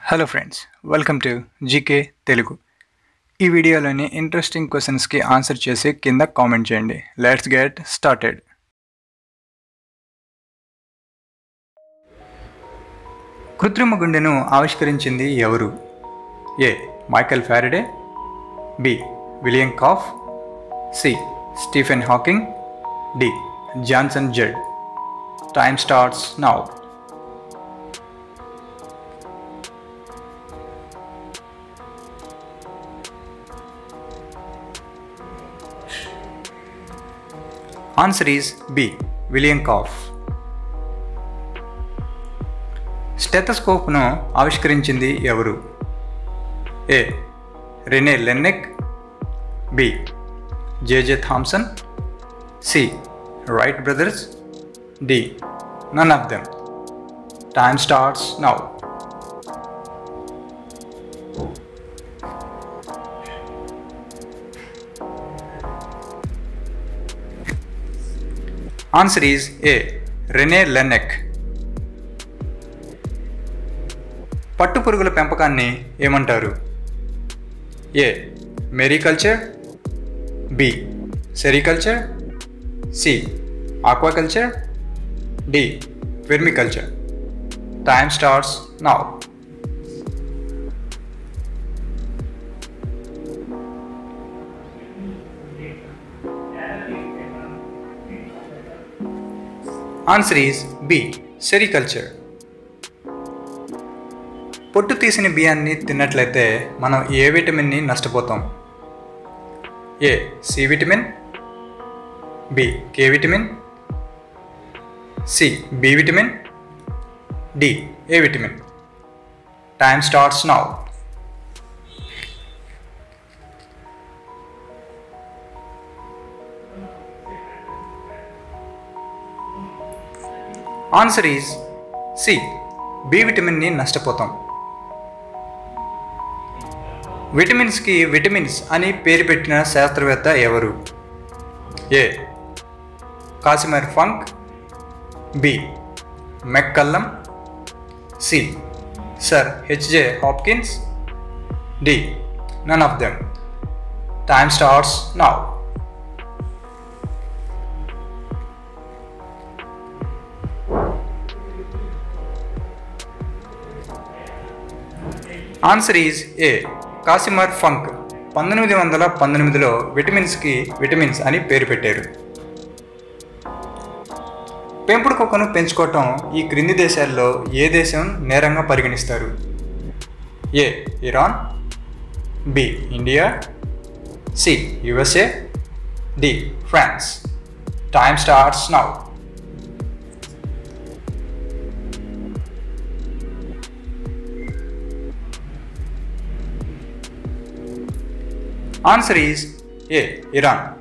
hello friends welcome to GK Telugu ఈ వీడియోలోని interesting క్వశ్చన్స్కి ఆన్సర్ చేసి కింద కామెంట్ చేయండి లెట్స్ గెట్ స్టార్టెడ్ కృత్రిమ గుండెను ఆవిష్కరించింది ఎవరు A Michael Faraday B William Kolff C Stephen Hawking D Johnson Z time starts now answer is B William Kolff స్టెథస్కోప్ను ఆవిష్కరించింది ఎవరు A Rene Laennec B J J Thomson C Wright brothers D none of them time starts now answer is A Rene Laennec పట్టుపురుగుల పెంపకాన్ని ఏమంటారు A mericulture B sericulture C aquaculture D vermiculture time starts now answer is B sericulture పొట్టు తీసిన బియ్యాన్ని తిన్నట్లయితే మనం ఏ విటమిన్ని నష్టపోతాం A C vitamin B K vitamin C B vitamin D A vitamin time starts now answer is C B విటమిన్ని నష్టపోతాం విటమిన్స్కి విటమిన్స్ అని పేరు పెట్టిన శాస్త్రవేత్త ఎవరు A Casimir Funk B McCollum C Sir H J Hopkins D none of them time starts now answer is A Casimir Funk పంతొమ్మిది వందల పంతొమ్మిదిలో విటమిన్స్కి విటమిన్స్ అని పేరు పెట్టారు పెంపుడు కుక్కను పెంచుకోవటం ఈ క్రింది దేశాల్లో ఏ దేశం నేరంగా పరిగణిస్తారు A Iran B India C USA D France time starts now answer is A Iran